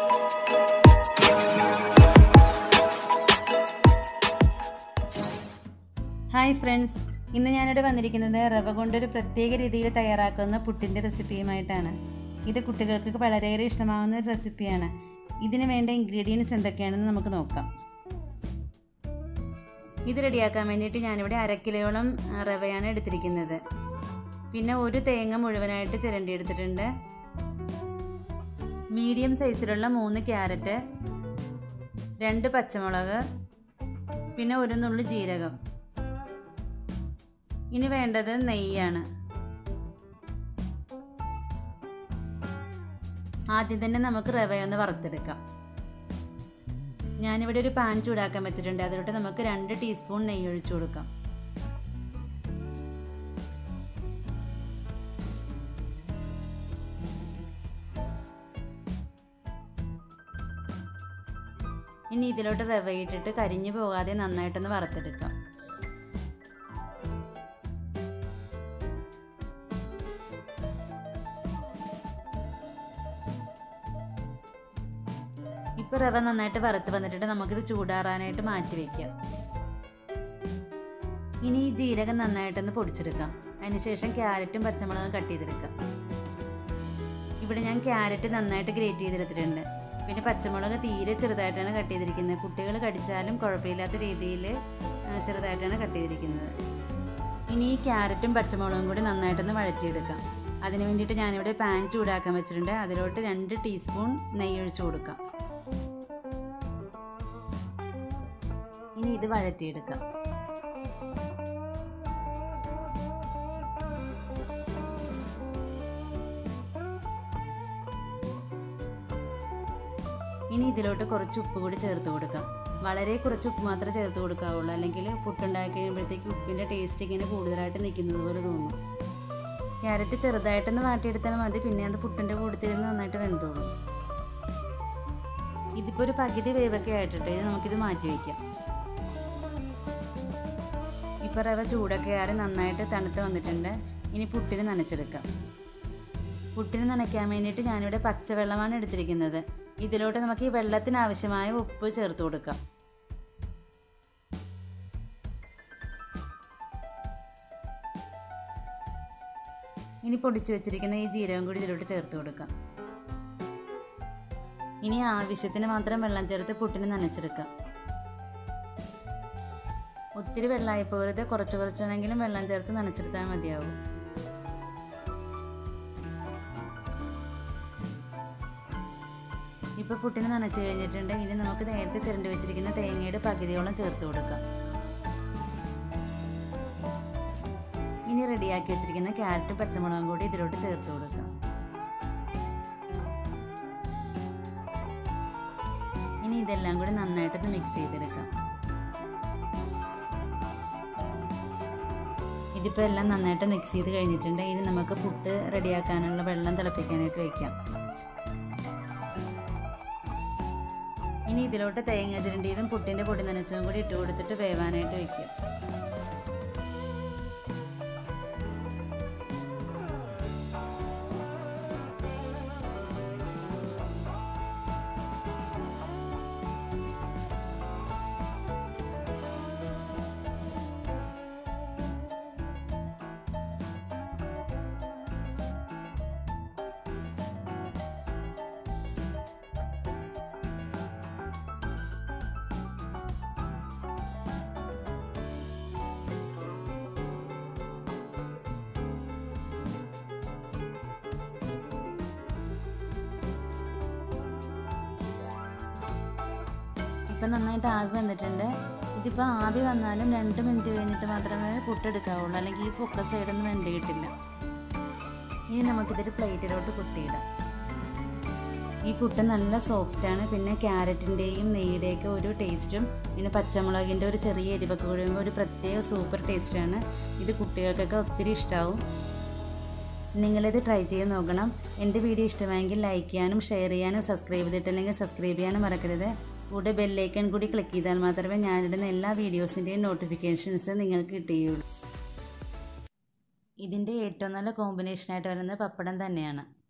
hi friends ഇന്ന് ഞാനിവിടെ വന്നിരിക്കുന്നത് റവ കൊണ്ടൊരു പ്രത്യേക രീതിയിൽ തയ്യാറാക്കുന്ന പുട്ടിൻ്റെ റെസിപ്പിയുമായിട്ടാണ് ഇത് കുട്ടികൾക്ക് വളരെയേറെ ഇഷ്ടമാവുന്ന ഒരു റെസിപ്പിയാണ് ഇതിന് വേണ്ട ഇൻഗ്രീഡിയൻസ് എന്തൊക്കെയാണെന്ന് നമുക്ക് നോക്കാം ഇത് റെഡിയാക്കാൻ വേണ്ടിയിട്ട് ഞാനിവിടെ അര കിലോളം ആ, റവയാണ് എടുത്തിരിക്കുന്നത് പിന്നെ ഒരു തേങ്ങ മുഴുവനായിട്ട് ചിരണ്ടി എടുത്തിട്ടുണ്ട് മീഡിയം സൈസിലുള്ള മൂന്ന് ക്യാരറ്റ് രണ്ട് പച്ചമുളക് പിന്നെ ഒരു നുള്ളു ജീരകം ഇനി വേണ്ടത് നെയ്യാണ് ആദ്യം തന്നെ നമുക്ക് റവയൊന്ന് വറുത്തെടുക്കാം ഞാനിവിടെ ഒരു പാൻ ചൂടാക്കാൻ വെച്ചിട്ടുണ്ട് അതിലോട്ട് നമുക്ക് രണ്ട് ടീസ്പൂൺ നെയ്യ് ഒഴിച്ചു കൊടുക്കാം ഇനി ഇതിലോട്ട് റവ ഇട്ടിട്ട് കരിഞ്ഞു പോകാതെ നന്നായിട്ടൊന്ന് വറുത്തെടുക്കാം ഇപ്പോൾ റവ നന്നായിട്ട് വറുത്ത് വന്നിട്ടുണ്ട് നമുക്കിത് ചൂടാറാനായിട്ട് മാറ്റി വയ്ക്കാം ഇനി ഈ ജീരകം നന്നായിട്ടൊന്ന് പൊടിച്ചെടുക്കാം അതിനുശേഷം ക്യാരറ്റും പച്ചമുളകും കട്ട് ചെയ്തെടുക്കാം ഇവിടെ ഞാൻ ക്യാരറ്റ് നന്നായിട്ട് ഗ്രേറ്റ് ചെയ്തെടുത്തിട്ടുണ്ട് പിന്നെ പച്ചമുളക് തീരെ ചെറുതായിട്ടാണ് കട്ട് ചെയ്തിരിക്കുന്നത് കുട്ടികൾ കടിച്ചാലും കുഴപ്പമില്ലാത്ത രീതിയിൽ ചെറുതായിട്ടാണ് കട്ട് ചെയ്തിരിക്കുന്നത് ഇനി ഈ ക്യാരറ്റും പച്ചമുളകും കൂടി നന്നായിട്ടൊന്ന് വഴറ്റിയെടുക്കാം അതിന് വേണ്ടിയിട്ട് ഞാനിവിടെ പാൻ ചൂടാക്കാൻ വെച്ചിട്ടുണ്ട് അതിലോട്ട് രണ്ട് ടീസ്പൂൺ നെയ്യ് ഒഴിച്ചു കൊടുക്കാം ഇനി ഇത് വഴറ്റിയെടുക്കാം ഇനി ഇതിലോട്ട് കുറച്ച് ഉപ്പ് കൂടി ചേർത്ത് കൊടുക്കാം വളരെ കുറച്ച് ഉപ്പ് മാത്രമേ ചേർത്ത് കൊടുക്കാവുള്ളൂ അല്ലെങ്കിൽ പുട്ടുണ്ടാക്കി കഴിയുമ്പോഴത്തേക്ക് ഉപ്പിൻ്റെ ടേസ്റ്റ് ഇങ്ങനെ കൂടുതലായിട്ട് നിൽക്കുന്നത് പോലെ തോന്നും ക്യാരറ്റ് ചെറുതായിട്ടൊന്ന് വാട്ടിയെടുത്താൽ മതി പിന്നെ അത് പുട്ടിൻ്റെ കൂട്ടത്തിരുന്ന് നന്നായിട്ട് വെന്തോളും ഇതിപ്പോൾ ഒരു പകുതി വേവൊക്കെ ആയിട്ടിട്ട് ഇത് നമുക്കിത് മാറ്റി വയ്ക്കാം ഇപ്പോൾ റവ ചൂടൊക്കെ ആറി നന്നായിട്ട് തണുത്ത് വന്നിട്ടുണ്ട് ഇനി പുട്ടിന് നനച്ചെടുക്കാം പുട്ടിന് നനയ്ക്കാൻ വേണ്ടിയിട്ട് ഞാനിവിടെ പച്ചവെള്ളമാണ് എടുത്തിരിക്കുന്നത് ഇതിലോട്ട് നമുക്ക് ഈ വെള്ളത്തിന് ആവശ്യമായ ഉപ്പ് ചേർത്ത് കൊടുക്കാം ഇനി പൊടിച്ചു വെച്ചിരിക്കുന്ന ഈ ജീരകം കൂടി ഇതിലോട്ട് ചേർത്ത് കൊടുക്കാം ഇനി ആവശ്യത്തിന് മാത്രം വെള്ളം ചേർത്ത് പുട്ടിന് നനച്ചെടുക്കാം ഒത്തിരി വെള്ളമായി പോകരുത് കുറച്ച് കുറച്ചാണെങ്കിലും വെള്ളം ചേർത്ത് നനച്ചെടുത്താൽ മതിയാവും ഇപ്പോൾ പുട്ടിന് നനച്ച് കഴിഞ്ഞിട്ടുണ്ട് ഇനി നമുക്ക് നേരത്തെ ചിരണ്ടി വെച്ചിരിക്കുന്ന തേങ്ങയുടെ പകുതിയോളം ചേർത്ത് കൊടുക്കാം ഇനി റെഡിയാക്കി വെച്ചിരിക്കുന്ന ക്യാരറ്റും പച്ചമുളകും കൂടി ഇതിലോട്ട് ചേർത്ത് കൊടുക്കാം ഇനി ഇതെല്ലാം കൂടി നന്നായിട്ടൊന്ന് മിക്സ് ചെയ്തെടുക്കാം ഇതിപ്പോൾ എല്ലാം നന്നായിട്ട് മിക്സ് ചെയ്ത് കഴിഞ്ഞിട്ടുണ്ട് ഇനി നമുക്ക് പുട്ട് റെഡിയാക്കാനുള്ള വെള്ളം തിളപ്പിക്കാനായിട്ട് വയ്ക്കാം ഇനി ഇതിലോട്ട് തേങ്ങ ചിരണ്ടിയതും പുട്ടിൻ്റെ പൊടി നനച്ചതും കൂടി ഇട്ട് കൊടുത്തിട്ട് വേവാനായിട്ട് വയ്ക്കുക ഇപ്പം നന്നായിട്ട് ആവി വന്നിട്ടുണ്ട് ഇതിപ്പോൾ ആവി വന്നാലും രണ്ട് മിനിറ്റ് കഴിഞ്ഞിട്ട് മാത്രമേ പുട്ടെടുക്കാവുള്ളൂ അല്ലെങ്കിൽ ഈ പൊക്ക സൈഡൊന്നും വെന്ത് കിട്ടില്ല ഇനി നമുക്കിതൊരു പ്ലേറ്റിലോട്ട് കുത്തിയിടാം ഈ പുട്ട് നല്ല സോഫ്റ്റാണ് പിന്നെ ക്യാരറ്റിൻ്റെയും നെയ്യുടെയൊക്കെ ഒരു ടേസ്റ്റും പിന്നെ പച്ചമുളകിൻ്റെ ഒരു ചെറിയ എരിവൊക്കെ കൂടുമ്പോൾ ഒരു പ്രത്യേക സൂപ്പർ ടേസ്റ്റാണ് ഇത് കുട്ടികൾക്കൊക്കെ ഒത്തിരി ഇഷ്ടമാവും നിങ്ങളിത് ട്രൈ ചെയ്ത് നോക്കണം എൻ്റെ വീഡിയോ ഇഷ്ടമായെങ്കിൽ ലൈക്ക് ചെയ്യാനും ഷെയർ ചെയ്യാനും സബ്സ്ക്രൈബ് ചെയ്തിട്ടില്ലെങ്കിൽ സബ്സ്ക്രൈബ് ചെയ്യാനും മറക്കരുത് കൂടെ ബെല്ലൈക്കൺ കൂടി ക്ലിക്ക് ചെയ്താൽ മാത്രമേ ഞാനിടുന്ന എല്ലാ വീഡിയോസിൻ്റെയും നോട്ടിഫിക്കേഷൻസ് നിങ്ങൾക്ക് കിട്ടുകയുള്ളൂ ഇതിൻ്റെ ഏറ്റവും നല്ല കോമ്പിനേഷനായിട്ട് വരുന്നത് പപ്പടം തന്നെയാണ്